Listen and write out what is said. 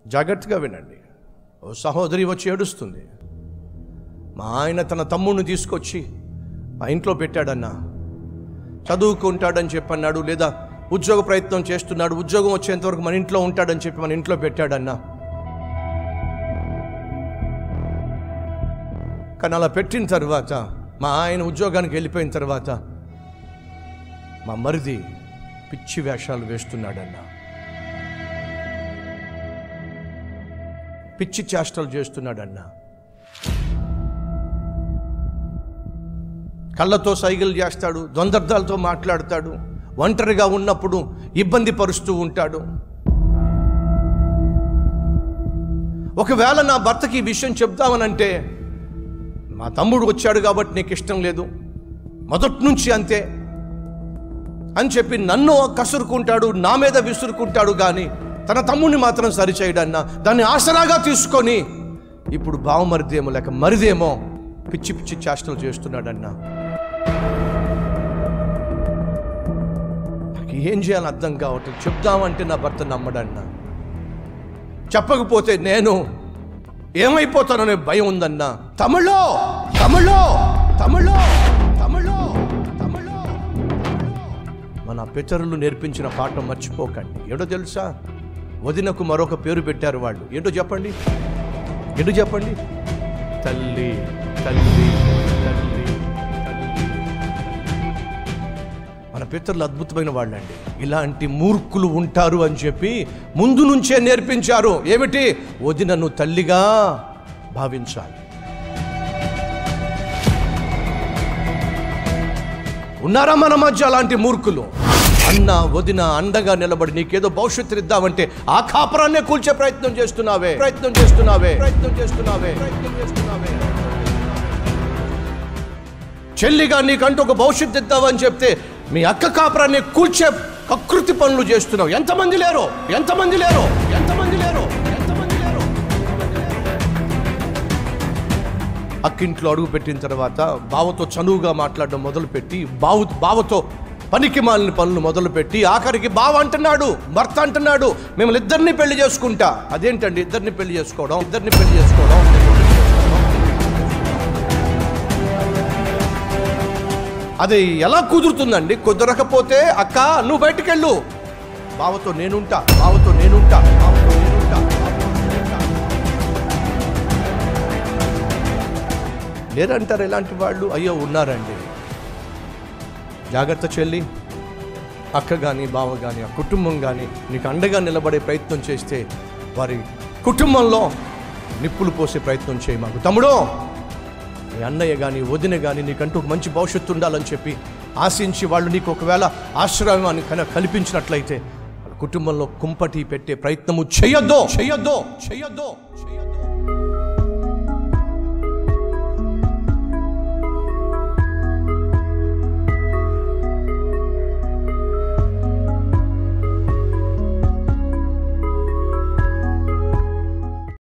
జాగ్రత్తగా వినండి ఓ సహోదరి వచ్చి ఏడుస్తుంది మా ఆయన తన తమ్ముడిని తీసుకొచ్చి మా ఇంట్లో పెట్టాడన్నా చదువుకుంటాడని చెప్పన్నాడు లేదా ఉద్యోగ ప్రయత్నం చేస్తున్నాడు ఉద్యోగం వచ్చేంతవరకు మన ఇంట్లో ఉంటాడని చెప్పి మన ఇంట్లో పెట్టాడన్నా కానీ అలా పెట్టిన తర్వాత మా ఆయన ఉద్యోగానికి వెళ్ళిపోయిన తర్వాత మా మరిది పిచ్చి వేషాలు వేస్తున్నాడన్నా పిచ్చి చేష్టలు చేస్తున్నాడన్నా కళ్ళతో సైగలు చేస్తాడు ద్వంద్వర్థాలతో మాట్లాడతాడు ఒంటరిగా ఉన్నప్పుడు ఇబ్బంది పరుస్తూ ఉంటాడు ఒకవేళ నా భర్తకి ఈ విషయం చెప్తామనంటే మా తమ్ముడు వచ్చాడు కాబట్టి నీకు ఇష్టం లేదు మొదటి నుంచి అంతే అని చెప్పి నన్ను కసురుకుంటాడు నా మీద విసురుకుంటాడు కానీ తన తమ్ముడిని మాత్రం సరిచేయడన్నా దాన్ని ఆసరాగా తీసుకొని ఇప్పుడు బావమరిదేమో లేక మరిదేమో పిచ్చి పిచ్చి చేష్టలు చేస్తున్నాడన్నా నాకు ఏం చేయాలని అర్థం కావట్లేదు చెప్దామంటే నా భర్త నమ్మడన్నా చెప్పకపోతే నేను ఏమైపోతాననే భయం ఉందన్నా తమిళో తమిళో తమిళో తమిళో తమిళో మన పితరులు నేర్పించిన పాఠం మర్చిపోకండి ఏంటో తెలుసా వదినకు మరొక పేరు పెట్టారు వాళ్ళు ఏంటో చెప్పండి ఏంటో చెప్పండి తల్లి తల్లి తల్లి తల్లి మన పితరులు అద్భుతమైన వాళ్ళండి ఇలాంటి మూర్ఖులు ఉంటారు అని చెప్పి ముందు నుంచే నేర్పించారు ఏమిటి వదినను తల్లిగా భావించాలి ఉన్నారా మన మధ్య అలాంటి మూర్ఖులు అన్న వదిన అండగా నిలబడి నీకేదో భవిష్యత్తు ఇద్దామంటే ఆ కాపురాన్నే కూల్చే ప్రయత్నం చేస్తున్నావే ప్రయత్నం చేస్తున్నావే ప్రయత్నం చేస్తున్నావే ప్రయత్నం చేస్తున్నావే చెల్లిగా నీకంటూ ఒక భవిష్యత్తు ఇద్దామని చెప్తే మీ అక్క కాపురాన్ని కూల్చే కకృతి పనులు చేస్తున్నావు ఎంతమంది లేరు ఎంతమంది లేరు ఎంతమంది లేరు ఎంతమంది లేరు అక్కింట్లో అడుగు పెట్టిన తర్వాత బావతో చనువుగా మాట్లాడడం మొదలుపెట్టి బావు బావతో పనికి మాలిన పనులు మొదలుపెట్టి ఆఖరికి బావ అంటున్నాడు భర్త అంటున్నాడు మిమ్మల్ని ఇద్దరిని పెళ్లి చేసుకుంటా అదేంటండి ఇద్దరిని పెళ్లి చేసుకోవడం ఇద్దరిని పెళ్లి చేసుకోవడం అది ఎలా కుదురుతుందండి కుదరకపోతే అక్క నువ్వు బయటికెళ్ళు బావతో నేనుంటా బావతో నేనుంటా బావతో నేనుంటా బావతో నేనుంటా. లేరంటారు ఇలాంటి వాళ్ళు అయ్యో ఉన్నారండి జాగ్రత్త చెల్లి అక్క కానీ బావ కానీ ఆ కుటుంబం కానీ నీకు అండగా నిలబడే ప్రయత్నం చేస్తే వారి కుటుంబంలో నిప్పులు పోసే ప్రయత్నం చేయి మాకు తమ్ముడు మీ అన్నయ్య కానీ వదిన కానీ నీకంటూ ఒక మంచి భవిష్యత్తు ఉండాలని చెప్పి ఆశించి వాళ్ళు నీకు ఒకవేళ ఆశ్రమాన్ని కన కల్పించినట్లయితే వాళ్ళ కుటుంబంలో కుంపటి పెట్టే ప్రయత్నము చేయొద్దు చేయొద్దు చేయొద్దు